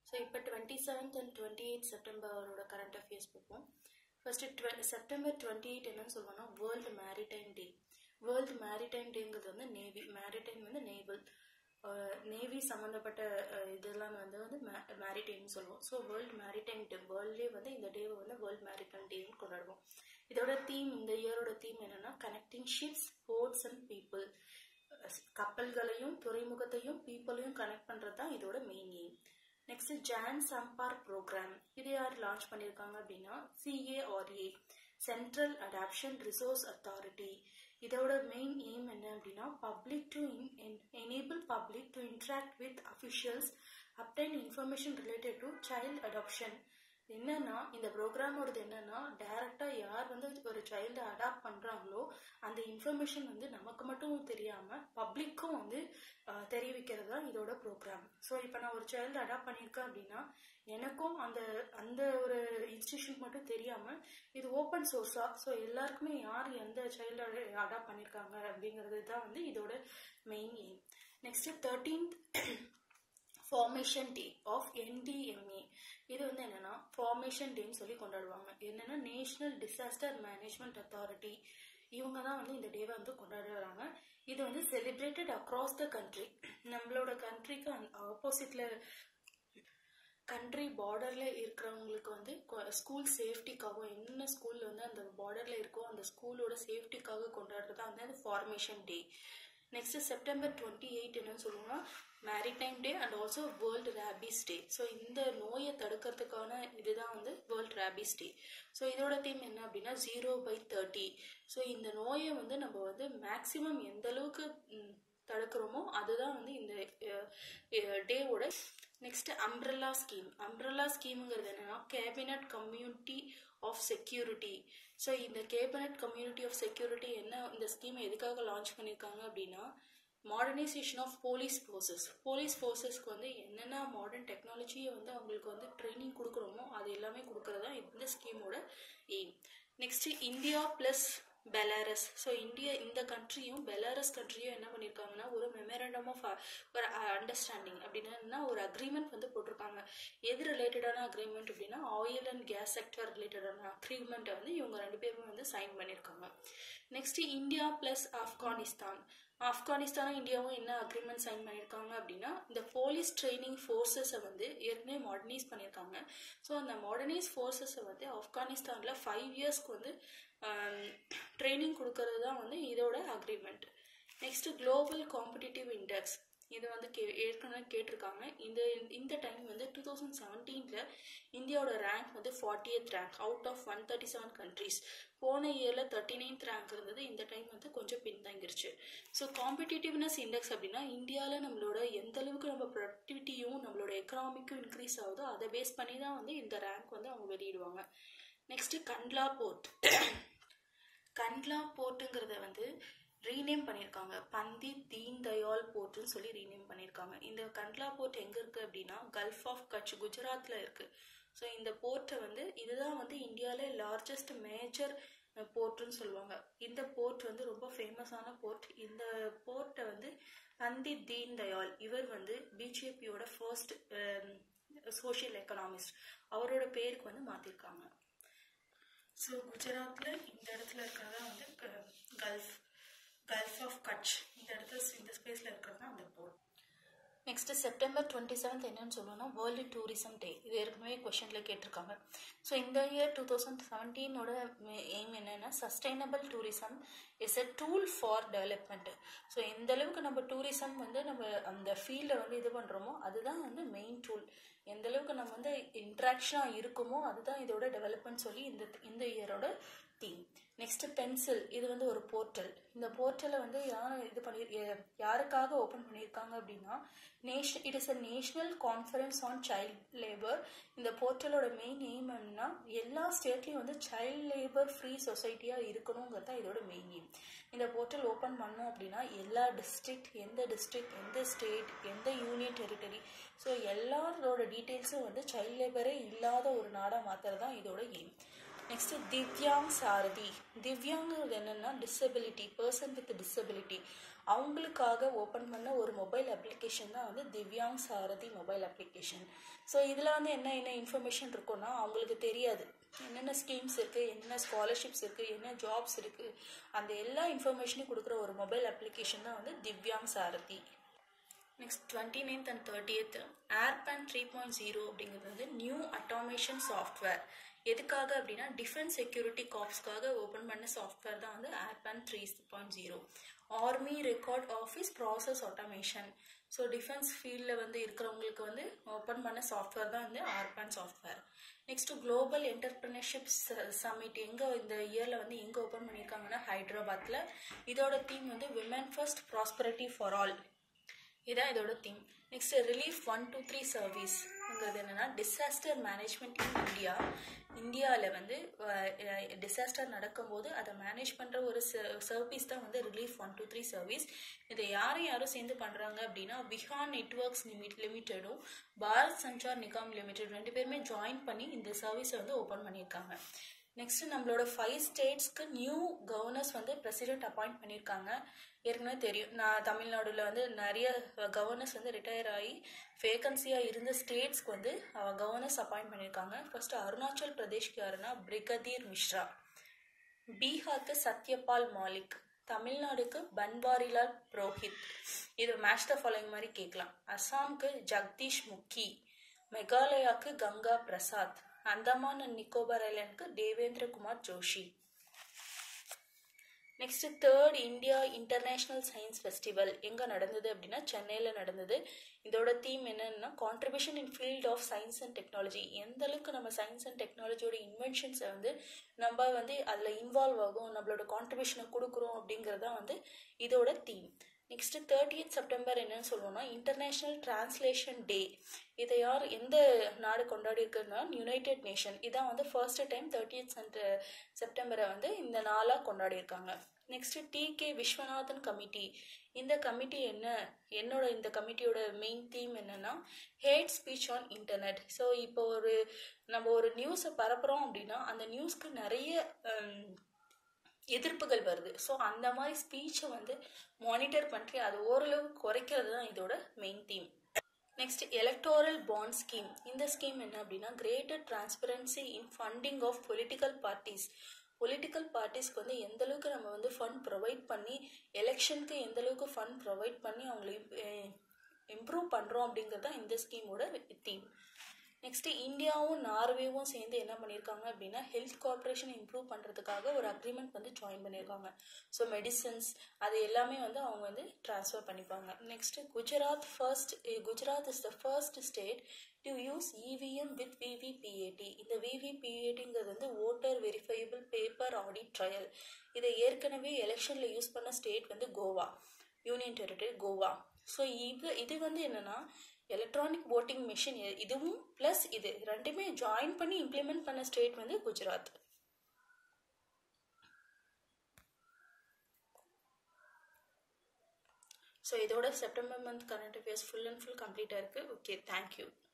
so இப்போ twenty seventh and twenty eight செப்டம்பரோட current affairs பார்ப்போம் ஃபர்ஸ்ட் டுவெ செப்டம்பர் டுவெண்ட்டி எயிட் என்னன்னு சொல்லுவோம்னா world maritime day world maritime டேங்கிறது வந்து நேவி மேரிடைம் வந்து நேவல் நேவி சம்மந்தப்பட்ட அஹ், இதெல்லாம் வந்து வந்து மேரிடைம்னு சொல்லுவோம் ஸோ வேர்ல்டு மேரிடைம் டே வேர்ல்ட்லேயே வந்து இந்த டேவை வந்து வேர்ல்டு மேரிடைம் டேன்னு கொண்டாடுவோம் இதோட தீம் இந்த இயரோட தீம் என்னன்னா connecting ships ports and people கப்பல்களையும் துறைமுகத்தையும் பீப்புளையும் கனெக்ட் பண்ணுறது தான் இதோட மெயின் எய்ம் நெக்ஸ்ட் ஜான் சம்பார் ப்ரோக்ராம் இது யார் லான்ச் பண்ணியிருக்காங்க அப்படின்னா CARA central adoption resource authority இதோட மெயின் எய்ம் என்ன அப்படின்னா public to enable public to interact with officials obtain information related to child adoption என்னன்னா இந்த ப்ரோக்ராமோடது என்னன்னா டைரக்டா யார் வந்து ஒரு சைல்டை அடாப்ட் பண்றாங்களோ அந்த இன்ஃபர்மேஷன் வந்து நமக்கு மட்டும் தெரியாம பப்ளிக்கும் வந்து அஹ், தெரிவிக்கிறது தான் இதோட ப்ரோக்ராம் ஸோ இப்போ நான் ஒரு சைல்டு அடாப்ட் பண்ணியிருக்கேன் அப்படின்னா எனக்கும் அந்த அந்த ஒரு இன்ஸ்டியூஷன் மட்டும் தெரியாம இது ஓப்பன் சோர்ஸா ஸோ எல்லாருக்குமே யார் எந்த சைல்டை அடாப்ட் பண்ணியிருக்காங்க அப்படிங்கிறது தான் வந்து இதோட main aim next thirteenth formation day of NDMA இது வந்து என்னன்னா ஃபார்மேஷன் டேன்னு சொல்லி கொண்டாடுவாங்க என்னன்னா நேஷனல் டிசாஸ்டர் மேனேஜ்மெண்ட் அத்தாரிட்டி இவங்க தான் வந்து இந்த டேவை வந்து கொண்டாடுறாங்க இது வந்து செலிப்ரேட்டட் அக்ராஸ் த கண்ட்ரி நம்மளோட கண்ட்ரிக்கு ஆப்போசிட்ல கண்ட்ரி பார்டர்ல இருக்கிறவங்களுக்கு வந்து ஸ்கூல் சேஃப்டிக்காகவும் என்ன ஸ்கூல்ல வந்து அந்த பார்டர்ல இருக்கோ அந்த ஸ்கூலோட சேஃப்டிக்காக கொண்டாடுறது தான் வந்து அந்த formation day next September twenty eight என்னன்னு சொல்லுவோம்னா maritime day and also world rabies day so இந்த நோயை தடுக்கிறதுக்கான இதுதான் வந்து வேர்ல்டு ரேபிஸ் டே ஸோ இதோட தீம் என்ன அப்படின்னா ஜீரோ பை தேர்ட்டி ஸோ இந்த நோயை வந்து நம்ம வந்து மேக்சிமம் எந்த அளவுக்கு ம், தடுக்கிறோமோ அதுதான் வந்து இந்த டேவோட நெக்ஸ்ட் அம்ப்ரல்லா ஸ்கீம் அம்ப்ரல்லா ஸ்கீமுங்கிறது என்னன்னா cabinet community of security so இந்த கேபினட் கம்யூனிட்டி ஆஃப் செக்யூரிட்டி என்ன இந்த ஸ்கீம் எதுக்காக லான்ச் பண்ணியிருக்காங்க அப்படின்னா modernisation of police forces police ஃபோர்ஸஸ்க்கு வந்து என்னென்ன மாடர்ன் டெக்னாலஜியை வந்து அவங்களுக்கு வந்து ட்ரைனிங் கொடுக்குறோமோ அது எல்லாமே கொடுக்கறது தான் இந்த ஸ்கீமோட aim next India plus Belarus so India இந்த கண்ட்ரியும் பெலாரஸ் கண்ட்ரியும் என்ன பண்ணியிருக்காங்கன்னா ஒரு மெமரண்டம் ஆஃப் ஒரு அண்டர்ஸ்டாண்டிங் அப்படின்னா ஒரு அக்ரிமெண்ட் வந்து போட்டிருக்காங்க எது ரிலேட்டடான அக்ரிமெண்ட் அப்படின்னா ஆயில் அண்ட் கேஸ் செக்டர் ரிலேட்டடான அக்ரிமெண்ட்டை வந்து இவங்க ரெண்டு பேரும் வந்து சைன் பண்ணியிருக்காங்க நெக்ஸ்ட் இந்தியா ப்ளஸ் ஆப்கானிஸ்தான் ஆப்கானிஸ்தானும் இந்தியாவும் என்ன அக்ரிமெண்ட் சைன் பண்ணியிருக்காங்க அப்படின்னா இந்த போலீஸ் ட்ரைனிங் ஃபோர்ஸஸை வந்து ஏற்கனவே மாடர்னைஸ் பண்ணியிருக்காங்க ஸோ அந்த மாடர்னைஸ் ஃபோர்ஸஸை வந்து ஆப்கானிஸ்தானில் ஃபைவ் இயர்ஸ்க்கு வந்து ட்ரைனிங் கொடுக்கறது தான் வந்து இதோட agreement next global competitive index இது வந்து கே ஏற்கனவே கேட்டிருக்காங்க இந்த இந்த டைம் வந்து டூ தௌசண்ட் செவன்டீனில் இந்தியாவோட ரேங்க் வந்து fortieth rank out of one thirty seven countries போன இயரில் தேர்ட்டி நைன்த் ரேங்க் இருந்தது இந்த டைம் வந்து கொஞ்சம் பின்தங்கிருச்சு ஸோ காம்படிட்டிவ்னஸ் இண்டெக்ஸ் அப்படின்னா இந்தியாவில் நம்மளோட எந்த அளவுக்கு நம்ம ப்ரொடக்டிவிட்டியும் நம்மளோட எக்கனாமிக்கும் இன்க்ரீஸ் ஆகுதோ அதை பேஸ் பண்ணி தான் வந்து இந்த ரேங்க் வந்து அவங்க வெளியிடுவாங்க நெக்ஸ்ட் கண்ட்லா போர்ட் கண்ட்லா போர்ட்டுங்கிறத வந்து ரீநேம் பண்ணியிருக்காங்க பண்டித் தீன் தயாள் போர்ட்டுன்னு சொல்லி ரீநேம் பண்ணியிருக்காங்க இந்த கண்ட்லா போர்ட் எங்கே இருக்குது அப்படின்னா கல்ஃப் ஆஃப் கட்ச் குஜராத்தில் இருக்குது ஸோ இந்த போர்ட்டை வந்து இதுதான் வந்து இந்தியாவிலே லார்ஜஸ்ட் மேஜர் போர்ட்டுன்னு சொல்லுவாங்க இந்த போர்ட் வந்து ரொம்ப ஃபேமஸான போர்ட் இந்த போர்ட்டை வந்து பண்டித் தீன் தயாள் இவர் வந்து பிஜேபியோட ஃபர்ஸ்ட் சோஷியல் எக்கனாமிஸ்ட் அவரோட பேருக்கு வந்து மாற்றிருக்காங்க ஸோ குஜராத்தில் இந்த இடத்துல இருக்கிறதா வந்து க- கல்ஃப் கல்ஃப் ஆஃப் கட்ச் இந்த இடத்துல இந்த ஸ்பேஸில் இருக்கிறது தான் அந்த port next September twenty seventh என்னன்னு சொல்லணும்னா வேர்ல்டு டூரிசம் டே இது ஏற்கனவே கொஷனில் கேட்டிருக்காங்க ஸோ இந்த இயர் டூ தௌசண்ட் செவன்டீனோட எய்ம் என்னன்னா sustainable tourism is a tool for development so எந்த அளவுக்கு நம்ம டூரிசம் வந்து நம்ம அந்த ஃபீல்டை வந்து இது பண்ணுறோமோ அதுதான் வந்து மெயின் டூல் எந்த அளவுக்கு நம்ம வந்து இன்ட்ராக்ஷனாக இருக்குமோ அதுதான் இதோட டெவலப்மெண்ட் சொல்லி இந்த இந்த இயரோட தீம் நெக்ஸ்ட் பென்சில் இது வந்து ஒரு போர்ட்டல் இந்த போர்ட்டலை வந்து யார் இது பண்ணி எ- யாருக்காக ஓப்பன் பண்ணியிருக்காங்க அப்படின்னா nation it is a national conference on child labour இந்த போர்ட்டலோட மெயின் எய்ம் என்னன்னா எல்லா ஸ்டேட்லேயும் வந்து சைல்ட் லேபர் ஃப்ரீ சொசைட்டியாக இருக்கணுங்கிறது தான் இதோட மெயின் எய்ம் இந்த போர்ட்டல் ஓப்பன் பண்ணோம் அப்படின்னா எல்லா டிஸ்ட்ரிக்ட் எந்த டிஸ்ட்ரிக்ட் எந்த ஸ்டேட் எந்த யூனியன் டெரிட்டரி ஸோ எல்லாரோட டீட்டெயில்ஸும் வந்து சைல்ட் லேபரே இல்லாத ஒரு நாடாக மாற்றுறது தான் இதோட எய்ம் நெக்ஸ்ட் திவ்யாங் சாரதி திவ்யாங்கிறது என்னன்னா டிசபிலிட்டி பர்சன் வித் டிசபிலிட்டி அவங்களுக்காக ஓப்பன் பண்ண ஒரு மொபைல் அப்ளிகேஷன் தான் வந்து Divyang Sarathi mobile application so இதில் வந்து என்ன என்ன இன்ஃபர்மேஷன் இருக்குன்னா அவங்களுக்கு தெரியாது என்னென்ன ஸ்கீம்ஸ் இருக்குது என்னென்ன ஸ்காலர்ஷிப்ஸ் இருக்குது என்ன ஜாப்ஸ் இருக்குது அந்த எல்லா இன்ஃபர்மேஷனையும் கொடுக்குற ஒரு மொபைல் அப்ளிகேஷன் தான் வந்து Divyang Sarathi next twenty ninth and thirtieth Arpan three point zero அப்படிங்கிறது வந்து நியூ அட்டாமேஷன் சாஃப்ட்வேர் எதுக்காக அப்படின்னா டிஃபென்ஸ் செக்யூரிட்டி காப்ஸ்க்காக ஓப்பன் பண்ண சாஃப்ட்வேர் தான் வந்து Arpan three point zero army record office process automation so defence ஃபீல்டில் வந்து இருக்கிறவங்களுக்கு வந்து ஓப்பன் பண்ண சாஃப்ட்வேர் தான் வந்து Arpan software next global entrepreneurship summit எங்கே இந்த இயரில் வந்து எங்கே ஓப்பன் பண்ணியிருக்காங்கன்னா ஹைதராபாத்தில் இதோட தீம் வந்து women first prosperity for all இதான் இதோட theme next relief one two three சர்வீஸ்ங்கிறது என்னன்னா டிசாஸ்டர் மேனேஜ்மெண்ட் இன் இந்தியா இந்தியாவில் வந்து டிசாஸ்டர் நடக்கும்போது அதை மேனேஜ் பண்ணுற ஒரு சர்வீஸ் தான் வந்து relief one two three service இதை யாரும் யாரும் சேர்ந்து பண்ணுறாங்க அப்படின்னா விஹான் நெட்ஒர்க்ஸ் லிமிட் லிமிட்டடும் பாரத் சஞ்சார் நிகாம் லிமிடெட் ரெண்டு பேருமே ஜாயின் பண்ணி இந்த சர்வீஸை வந்து ஓப்பன் பண்ணியிருக்காங்க நெக்ஸ்ட் நம்மளோட ஃபைவ் ஸ்டேட்ஸ்க்கு நியூ கவர்னர்ஸ் வந்து பிரசிடென்ட் அப்பாயிண்ட் பண்ணியிருக்காங்க ஏற்கனவே தெரியும் நான் தமிழ்நாடுல வந்து நிறைய கவர்னர்ஸ் வந்து ரிட்டையர் ஆகி வேகன்சியாக இருந்த ஸ்டேட்ஸ்க்கு வந்து கவர்னர்ஸ் அப்பாயிண்ட் பண்ணியிருக்காங்க ஃபர்ஸ்ட் அருணாச்சல் பிரதேஷ்க்கு யாருன்னா பிரிகதீர் மிஸ்ரா பீகாருக்கு சத்யபால் மாலிக் தமிழ்நாடுக்கு பன்வாரிலால் புரோஹித் இது மேட்ச் த ஃபாலோயிங் மாதிரி கேட்கலாம் அசாம்க்கு ஜக்தீஷ் முக்கி மெகாலயாக்கு கங்கா பிரசாத் அந்தமான் அண்ட் நிக்கோபார் ஐலாண்டுக்கு Devendra Kumar Joshi next third India international science festival எங்கே நடந்தது அப்படின்னா சென்னையில் நடந்தது இதோட தீம் என்னன்னா contribution in field of science and technology எந்த அளவுக்கு நம்ம சயின்ஸ் அண்ட் டெக்னாலஜியோட இன்வென்ஷன்ஸை வந்து நம்ம வந்து அதில் இன்வால்வ் ஆகும் நம்மளோட கான்ட்ரிபியூஷனை கொடுக்குறோம் அப்படிங்கிறது தான் வந்து இதோட தீம் நெக்ஸ்ட் தேர்ட்டியத் செப்டம்பர் என்னன்னு சொல்லுவோம்னா இன்டர்நேஷ்னல் டிரான்ஸ்லேஷன் டே இதை யார் எந்த நாடு கொண்டாடி இருக்குன்னா யுனைடெட் நேஷன் இதான் வந்து ஃபர்ஸ்ட் டைம் தேர்ட்டியத் செப்டம்பரை வந்து இந்த நாளாக கொண்டாடி இருக்காங்க next T K Viswanathan committee இந்த கமிட்டி என்ன என்னோட இந்த கமிட்டியோட மெயின் தீம் என்னன்னா hate speech on internet so இப்போ ஒரு நம்ம ஒரு நியூஸை பரப்புகிறோம் அப்படின்னா அந்த நியூஸ்க்கு நிறைய எதிர்ப்புகள் வருது ஸோ அந்த மாதிரி ஸ்பீச்சை வந்து மானிட்டர் பண்ணி அது ஓரளவு குறைக்கிறது தான் இதோட main theme next electoral bond scheme இந்த ஸ்கீம் என்ன அப்படின்னா greater transparency in funding of political parties political பார்ட்டிஸ்க்கு வந்து எந்த அளவுக்கு நம்ம வந்து ஃபண்ட் ப்ரொவைட் பண்ணி எலெக்ஷனுக்கு எந்த அளவுக்கு ஃபண்ட் ப்ரொவைட் பண்ணி அவங்களை இம்ப்ரூவ் பண்ணுறோம் அப்படிங்கிறது தான் இந்த ஸ்கீமோட தீம் நெக்ஸ்ட் இந்தியாவும் நார்வேவும் சேர்ந்து என்ன பண்ணியிருக்காங்க அப்படின்னா ஹெல்த் கார்பரேஷன் இம்ப்ரூவ் பண்ணுறதுக்காக ஒரு அக்ரிமெண்ட் வந்து ஜாயின் பண்ணியிருக்காங்க ஸோ மெடிசன்ஸ் அது எல்லாமே வந்து அவங்க வந்து ட்ரான்ஸ்ஃபர் பண்ணிப்பாங்க next Gujarat first Gujarat is the first state to use EVM with VVPAT இந்த விவிபிஏடிங்கிறது வந்து voter verifiable paper audit trail இதை ஏற்கனவே எலெக்ஷனில் யூஸ் பண்ண ஸ்டேட் வந்து Goa union territory Goa so இது இது வந்து என்னன்னா எலக்ட்ரானிக் voting மிஷின் இதுவும் ப்ளஸ் இது ரெண்டுமே ஜாயின் பண்ணி இம்ப்ளிமெண்ட் பண்ண ஸ்டேட் வந்து குஜராத் ஸோ இதோட September month current affairs full and full கம்ப்ளீட்டாக இருக்குது ஓகே தேங்க்யூ